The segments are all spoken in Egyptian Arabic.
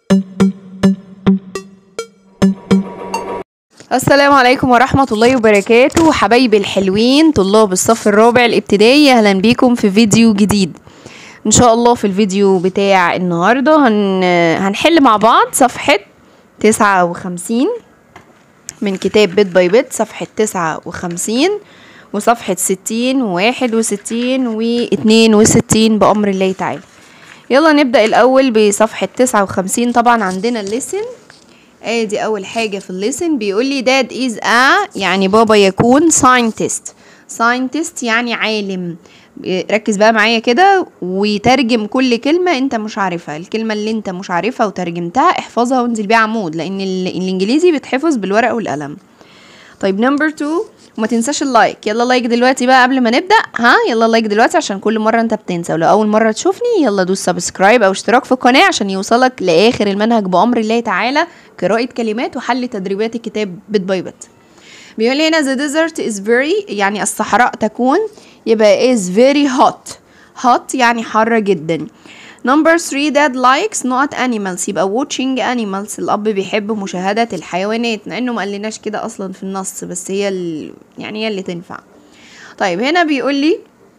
السلام عليكم ورحمة الله وبركاته حبايبي الحلوين طلاب الصف الرابع الابتدائي أهلا بيكم في فيديو جديد إن شاء الله في الفيديو بتاع النهاردة هن... هنحل مع بعض صفحة تسعة وخمسين من كتاب بيت باي بيت صفحة تسعة وخمسين وصفحة ستين وواحد وستين واتنين وستين بأمر الله تعالى يلا نبدأ الأول بصفحة تسعة وخمسين طبعا عندنا الليسن ادي اول حاجه في الليسن بيقول لي داد از ا يعني بابا يكون ساينتست ساينتست يعني عالم ركز بقى معايا كده وترجم كل كلمة انت مش عارفها الكلمة اللي انت مش عارفها وترجمتها احفظها وانزل بيها عمود لان ال- الانجليزي بيتحفظ بالورق والقلم طيب نمبر 2 وما تنساش اللايك يلا لايك دلوقتي بقى قبل ما نبدا ها يلا لايك دلوقتي عشان كل مره انت بتنسى ولو اول مره تشوفني يلا دوس سبسكرايب او اشتراك في القناه عشان يوصلك لاخر المنهج بامر الله تعالى قراءه كلمات وحل تدريبات الكتاب بيت باي بيت بيقول لي هنا the desert is very يعني الصحراء تكون يبقى is very hot hot يعني حارة جدا number 3 dad likes not animals يبقى watching animals الأب بيحب مشاهدة الحيوانات مع إنه ما قالناش كده أصلا في النص بس هي ال... يعني هي اللي تنفع طيب هنا بيقول لي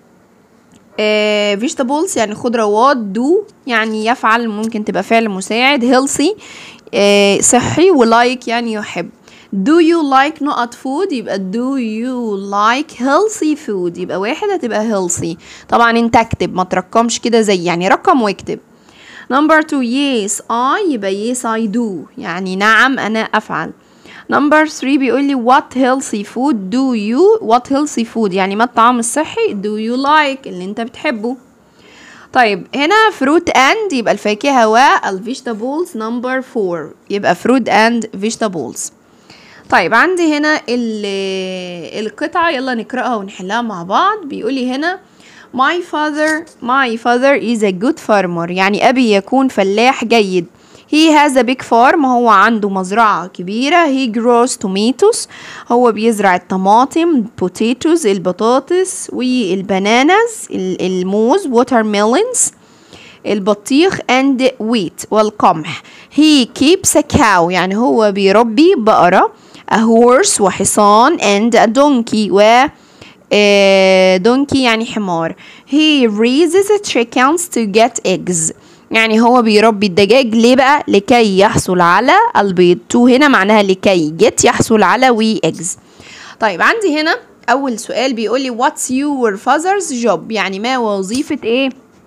آه vegetables يعني خضروات do يعني يفعل ممكن تبقى فعل مساعد healthy آه صحي ولايك يعني يحب do you like not food يبقى do you like healthy food يبقى واحد هتبقى healthy طبعا انت اكتب ما ترقمش كده زي يعني رقم واكتب number two yes I يبقى yes I do يعني نعم أنا أفعل number three بيقول لي what healthy food do you what healthy food يعني ما الطعام الصحي do you like اللي انت بتحبه طيب هنا fruit and يبقى الفاكهة والvegetables number four يبقى fruit and vegetables طيب عندي هنا ال- القطعة يلا نقرأها ونحلها مع بعض بيقولي هنا My father my father is a good farmer يعني أبي يكون فلاح جيد He has a big farm هو عنده مزرعة كبيرة He grows tomatoes هو بيزرع الطماطم potatoes البطاطس والبنانز ال- الموز watermelons البطيخ and wheat والقمح he keeps a cow يعني هو بيربي بقرة a horse وحصان and a donkey و آه، donkey يعني حمار he raises chickens to get eggs يعني هو بيربي الدجاج ليه بقى لكي يحصل على البيض to هنا معناها لكي get يحصل على و eggs طيب عندي هنا اول سؤال بيقول لي what's your father's job يعني ما وظيفة ايه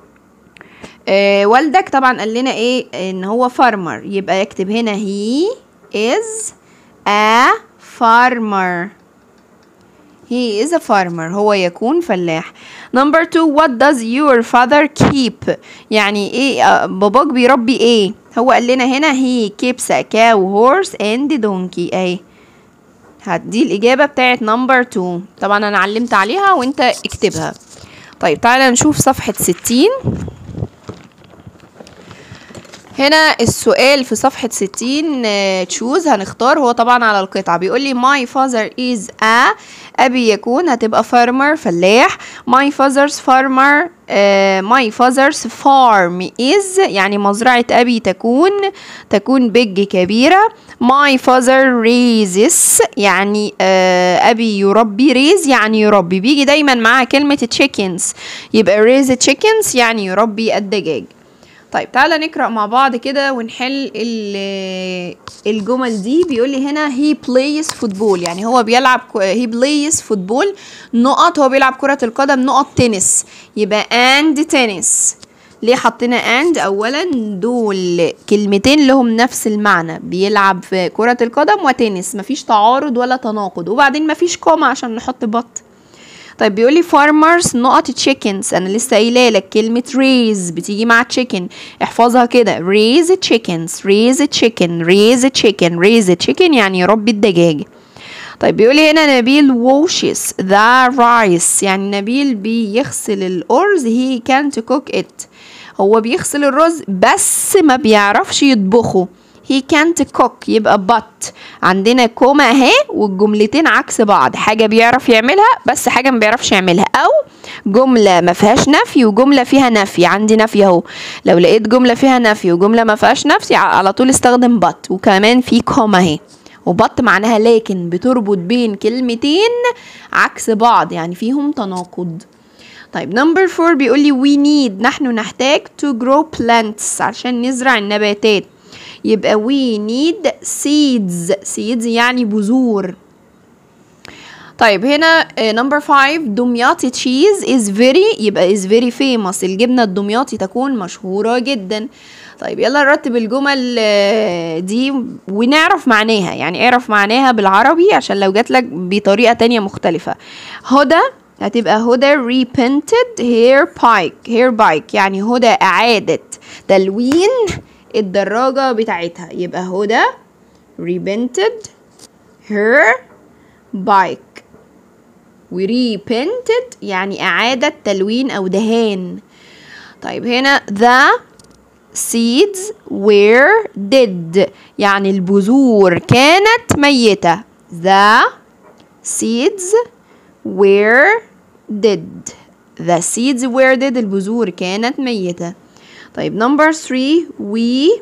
آه والدك طبعا قال لنا ايه ان هو فارمر يبقى يكتب هنا he is a farmer he is a farmer هو يكون فلاح number two what does your father keep يعني ايه آه، باباك بيربي ايه هو قال لنا هنا he keeps a cow horse and donkey اهي هدي الإجابة بتاعت نمبر 2 طبعا أنا علمت عليها وأنت اكتبها طيب تعالى نشوف صفحة 60 هنا السؤال في صفحة 60 تشوز هنختار هو طبعا على القطعة بيقول لي my father is a أبي يكون هتبقى farmer فلاح my father's farmer uh, my father's farm is يعني مزرعة أبي تكون تكون big كبيرة my father raises يعني uh, أبي يربي raise يعني يربي بيجي دايما معاها كلمة chickens يبقى raise chickens يعني يربي الدجاج طيب تعالى نقرأ مع بعض كده ونحل ال- الجمل دي بيقول لي هنا he plays football يعني هو بيلعب ك- he plays football نقط هو بيلعب كرة القدم نقط تنس يبقى and tennis ليه حطينا and اولا دول كلمتين لهم نفس المعنى بيلعب في كرة القدم وتنس مفيش تعارض ولا تناقض وبعدين مفيش كوما عشان نحط بط طيب بيقول لي farmers نقط chickens انا لسه قايله لك كلمه raise بتيجي مع chicken احفظها كده raise chickens raise chicken raise chicken raise chicken يعني يربي الدجاج طيب بيقول لي هنا نبيل washes the rice يعني نبيل بيغسل الأرز he can't cook it هو بيغسل الرز بس ما بيعرفش يطبخه he can't cook يبقى but عندنا كوما اهي والجملتين عكس بعض حاجة بيعرف يعملها بس حاجة ما بيعرفش يعملها أو جملة ما فيهاش نفي وجملة فيها نفي عندي نفي اهو لو لقيت جملة فيها نفي وجملة ما فيهاش نفي على طول استخدم but وكمان في كوما اهي وبط معناها لكن بتربط بين كلمتين عكس بعض يعني فيهم تناقض طيب نمبر فور بيقول لي we need نحن نحتاج to grow plants عشان نزرع النباتات يبقى we need seeds seeds يعني بذور طيب هنا نمبر 5 دمياطي تشيز is very يبقى is very famous الجبنة الدمياطي تكون مشهورة جدا طيب يلا نرتب الجمل آه، دي ونعرف معناها يعني اعرف معناها بالعربي عشان لو جاتلك بطريقة تانية مختلفة هدى هتبقى هدى repented hair bike hair bike يعني هدى أعادت تلوين الدراجة بتاعتها يبقى هدى repented her bike و repented يعني أعادت تلوين أو دهان طيب هنا the seeds were dead يعني البذور كانت ميتة the seeds were dead the seeds were dead البذور كانت ميتة طيب number three we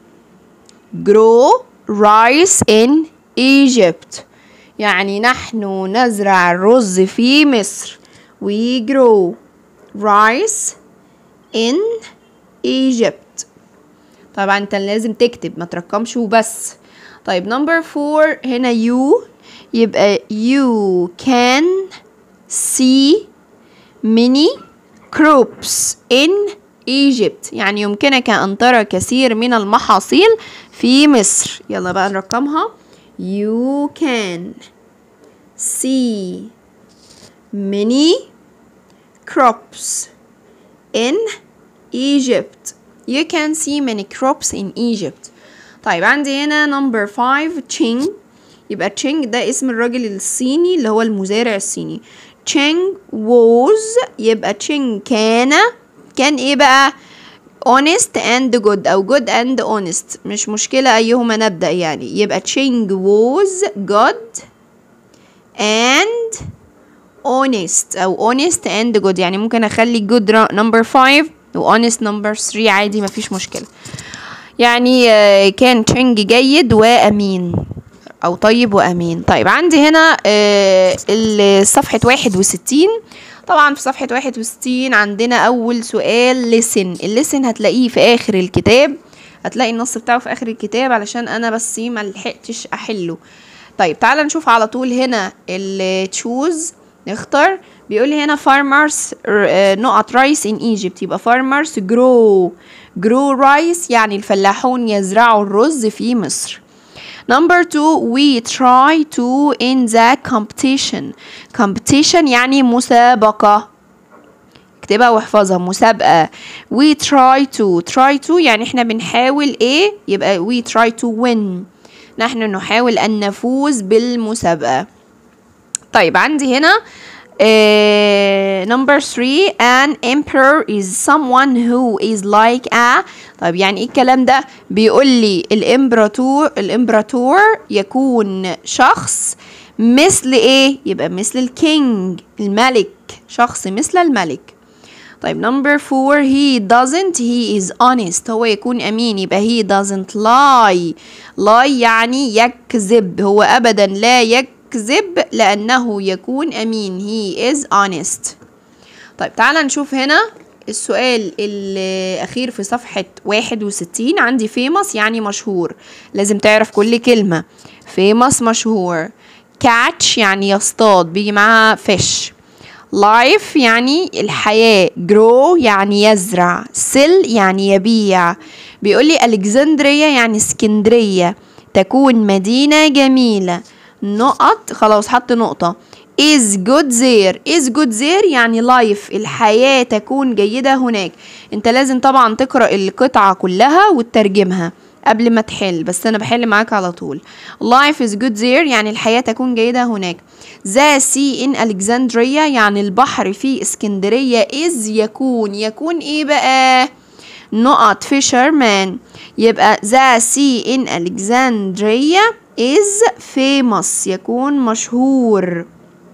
grow rice in Egypt يعني نحن نزرع الرز في مصر we grow rice in Egypt طبعا انت لازم تكتب ما ترقمش وبس طيب نمبر فور هنا you يبقى you can see many crops in Egypt يعني يمكنك أن ترى كثير من المحاصيل في مصر يلا بقى نرقمها you can see many crops in Egypt you can see many crops in Egypt طيب عندي هنا number 5 تشينج يبقى تشينج ده اسم الراجل الصيني اللي هو المزارع الصيني تشينج was يبقى تشينج كان كان ايه بقى honest and good او good and honest مش مشكلة ايهما نبدأ يعني يبقى تشينج was good and honest او honest and good يعني ممكن اخلي good number 5 و honest number 3 عادي مفيش مشكلة يعني آه، كان تشينج جيد وامين او طيب وامين طيب عندي هنا آه، ال- صفحة واحد وستين طبعا في صفحة واحد وستين عندنا اول سؤال listen الليسن هتلاقيه في اخر الكتاب هتلاقي النص بتاعه في اخر الكتاب علشان انا بس ما لحقتش احله طيب تعالى نشوف على طول هنا ال choose نختار بيقول لي هنا farmers آه، نقط rice in Egypt يبقى farmers grow grow rice يعني الفلاحون يزرعوا الرز في مصر Number two, we try to in the competition. Competition يعني مسابقة. اكتبها واحفظها مسابقة. We try to try to يعني احنا بنحاول ايه؟ يبقى we try to win. نحن نحاول أن نفوز بالمسابقة. طيب عندي هنا آه, number three an emperor is someone who is like a طيب يعني ايه الكلام ده بيقول لي الامبراطور الامبراطور يكون شخص مثل ايه يبقى مثل الكينج الملك شخص مثل الملك طيب number four he doesn't he is honest هو يكون أمين يبقى he doesn't lie lie يعني يكذب هو أبدا لا يكذب لأنه يكون أمين he is honest طيب تعالى نشوف هنا السؤال الأخير في صفحة واحد وستين عندي famous يعني مشهور لازم تعرف كل كلمة famous مشهور catch يعني يصطاد بيجي معاها fish life يعني الحياة grow يعني يزرع sell يعني يبيع بيقول لي ألكسندرية يعني اسكندرية تكون مدينة جميلة نقط خلاص حط نقطة is good there is good there يعني life الحياة تكون جيدة هناك انت لازم طبعا تقرأ القطعة كلها وتترجمها قبل ما تحل بس انا بحل معاك على طول life is good there يعني الحياة تكون جيدة هناك the sea in Alexandria يعني البحر في اسكندرية is يكون يكون ايه بقى نقط fisherman يبقى the sea in Alexandria is famous يكون مشهور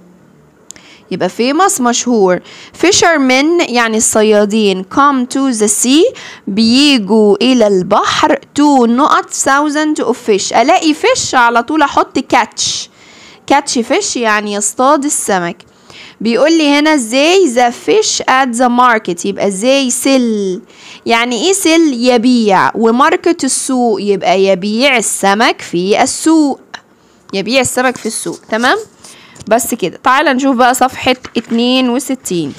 يبقى famous مشهور fishermen يعني الصيادين come to the sea بيجوا إلى البحر to نقط thousand of fish ألاقي fish على طول أحط catch catch fish يعني يصطاد السمك بيقول لي هنا ازاي the fish at the market يبقى ازاي sell يعني ايه sell يبيع وماركت السوق يبقى يبيع السمك في السوق يبيع السمك في السوق تمام بس كده تعال نشوف بقى صفحة 62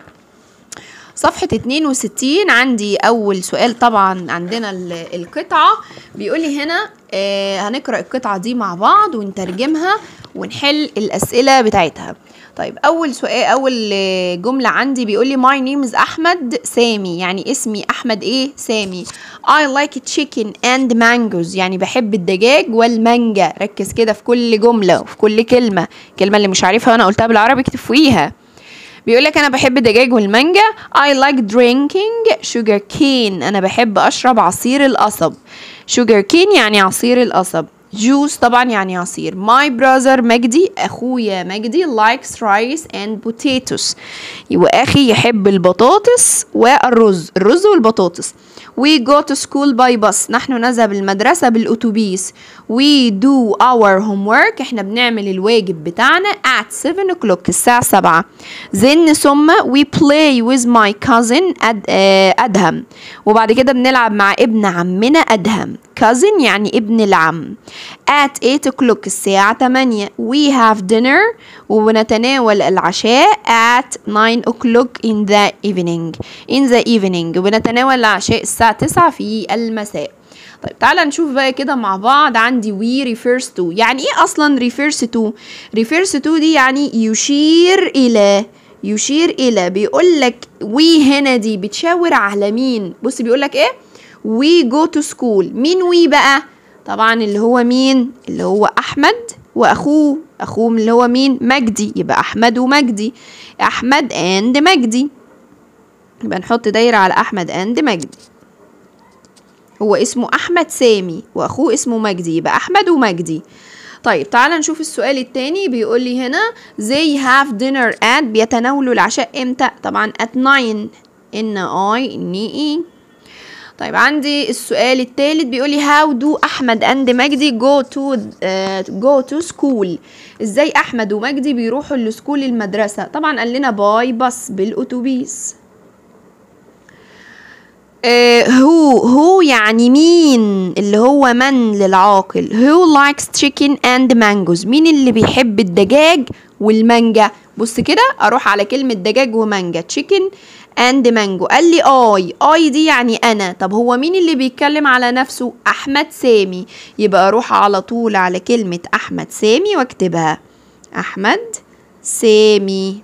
صفحة 62 عندي أول سؤال طبعا عندنا ال- القطعة بيقول لي هنا آه هنقرأ القطعة دي مع بعض ونترجمها ونحل الأسئلة بتاعتها طيب أول سؤال أول آه، جملة عندي بيقول لي my name is أحمد سامي يعني اسمي أحمد إيه سامي I like chicken and mangoes يعني بحب الدجاج والمانجا ركز كده في كل جملة وفي كل كلمة الكلمة اللي مش عارفها وأنا قلتها بالعربي اكتب فوقيها بيقول لك انا بحب الدجاج والمانجا I like drinking sugar cane انا بحب اشرب عصير القصب sugar cane يعني عصير القصب juice طبعا يعني عصير my brother مجدي اخويا مجدي likes rice and potatoes واخي يحب البطاطس والرز الرز والبطاطس we go to school by bus نحن نذهب المدرسة بالأتوبيس we do our homework احنا بنعمل الواجب بتاعنا at 7 o'clock الساعة 7 then ثم we play with my cousin أد... آه، أدهم وبعد كده بنلعب مع ابن عمنا أدهم cousin يعني ابن العم at 8 o'clock الساعة 8 we have dinner وبنتناول العشاء at 9 o'clock in the evening in the evening وبنتناول العشاء الساعة 9 في المساء طيب تعالى نشوف بقى كده مع بعض عندي we refers to يعني ايه اصلا refers to refers to دي يعني يشير الى يشير الى بيقول لك we هنا دي بتشاور على مين بص بيقول لك ايه we go to school مين we بقى طبعا اللي هو مين اللي هو احمد واخوه اخوه اللي هو مين مجدي يبقى احمد ومجدي احمد and مجدي يبقى نحط دايره على احمد and مجدي هو اسمه احمد سامي واخوه اسمه مجدي يبقى احمد ومجدي طيب تعال نشوف السؤال التاني بيقول لي هنا they have dinner at بيتناولوا العشاء امتى طبعا at 9 ان اي ان اي طيب عندي السؤال الثالث بيقول لي how do احمد and مجدي go to uh, go to school ازاي احمد ومجدي بيروحوا لسكول المدرسه طبعا قال لنا باي باص بالاتوبيس هو هو يعني مين اللي هو من للعاقل who likes chicken and mangoes مين اللي بيحب الدجاج والمانجا بص كده اروح على كلمة دجاج ومانجا chicken and mango قال لي اي اي دي يعني انا طب هو مين اللي بيتكلم على نفسه احمد سامي يبقى اروح على طول على كلمة احمد سامي واكتبها احمد سامي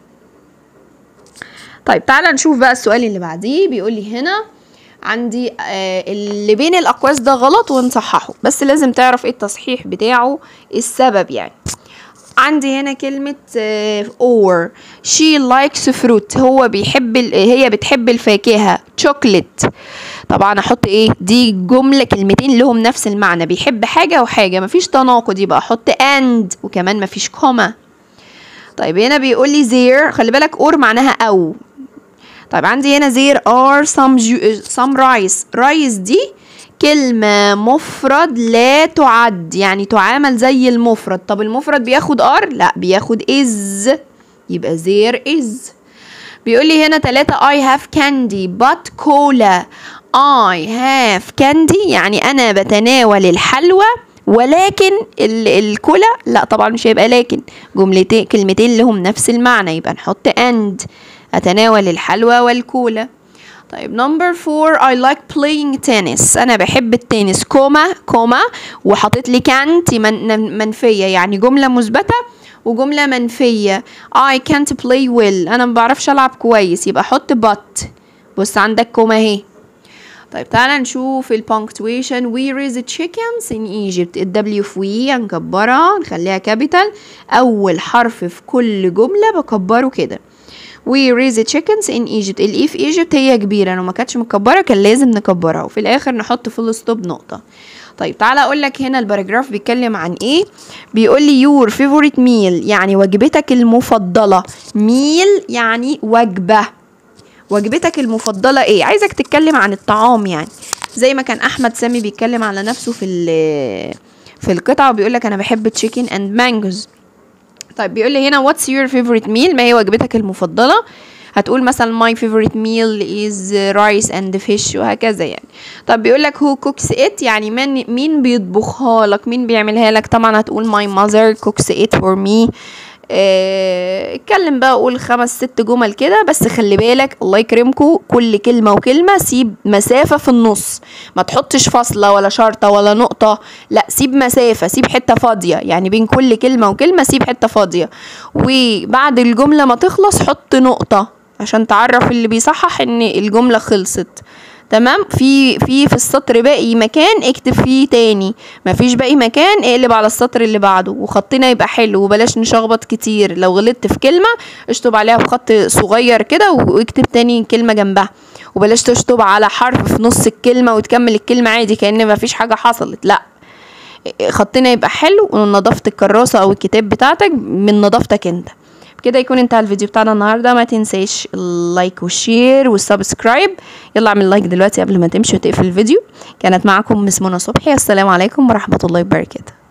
طيب تعالى نشوف بقى السؤال اللي بعديه بيقول لي هنا عندي آه اللي بين الاقواس ده غلط ونصححه بس لازم تعرف ايه التصحيح بتاعه السبب يعني عندي هنا كلمة آه or she likes fruit هو بيحب ال- هي بتحب الفاكهة chocolate طبعا احط ايه دي جملة كلمتين لهم نفس المعنى بيحب حاجة وحاجة مفيش تناقض يبقى احط and وكمان مفيش كوما طيب هنا بيقول لي there خلي بالك or معناها او طيب عندي هنا there are some ju- some rice rice دي كلمة مفرد لا تعد يعني تعامل زي المفرد طب المفرد بياخد are لا بياخد is يبقى there is بيقول لي هنا تلاتة I have candy but cola I have candy يعني أنا بتناول الحلوى ولكن ال- الكولا لا طبعا مش هيبقى لكن جملتين كلمتين لهم نفس المعنى يبقى نحط and أتناول الحلوى والكولا طيب نمبر فور I like playing tennis أنا بحب التنس كوما كوما وحاطط لي كانت من منفية يعني جملة مثبتة وجملة منفية I can't play well أنا ما بعرفش ألعب كويس يبقى حط but بص عندك كوما اهي طيب تعالى نشوف ال punctuation we raise chickens in Egypt ال W في we هنكبرها نخليها capital أول حرف في كل جملة بكبره كده we raise chickens in Egypt الاي في Egypt هي كبيرة لو ما كانتش مكبرة كان لازم نكبرها وفي الآخر نحط فول ستوب نقطة طيب تعالى اقول لك هنا الباراجراف بيتكلم عن ايه بيقول لي your favorite meal يعني وجبتك المفضلة meal يعني وجبة وجبتك المفضلة ايه عايزك تتكلم عن الطعام يعني زي ما كان احمد سامي بيتكلم على نفسه في ال- في القطعة وبيقول لك انا بحب تشيكن اند مانجوز طيب بيقول لي هنا what's your favorite meal ما هي وجبتك المفضلة هتقول مثلا my favorite meal is rice and fish وهكذا يعني طب بيقول لك who cooks it يعني من مين بيطبخها لك مين بيعملها لك طبعا هتقول my mother cooks it for me آه، اتكلم بقى قول خمس ست جمل كده بس خلي بالك الله يكرمكم كل كلمة وكلمة سيب مسافة في النص ما تحطش فاصلة ولا شرطة ولا نقطة لا سيب مسافة سيب حتة فاضية يعني بين كل كلمة وكلمة سيب حتة فاضية وبعد الجملة ما تخلص حط نقطة عشان تعرف اللي بيصحح ان الجملة خلصت تمام في في في السطر باقي مكان اكتب فيه تاني مفيش باقي مكان اقلب على السطر اللي بعده وخطنا يبقى حلو وبلاش نشخبط كتير لو غلطت في كلمة اشطب عليها بخط صغير كده واكتب تاني كلمة جنبها وبلاش تشطب على حرف في نص الكلمة وتكمل الكلمة عادي كأن مفيش حاجة حصلت لا خطنا يبقى حلو ونظافة الكراسة او الكتاب بتاعتك من نظافتك انت كده يكون انتهى الفيديو بتاعنا النهارده ما تنساش اللايك والشير والسبسكرايب يلا اعمل لايك دلوقتي قبل ما تمشي وتقفل الفيديو كانت معكم مس منى صبحي السلام عليكم ورحمه الله وبركاته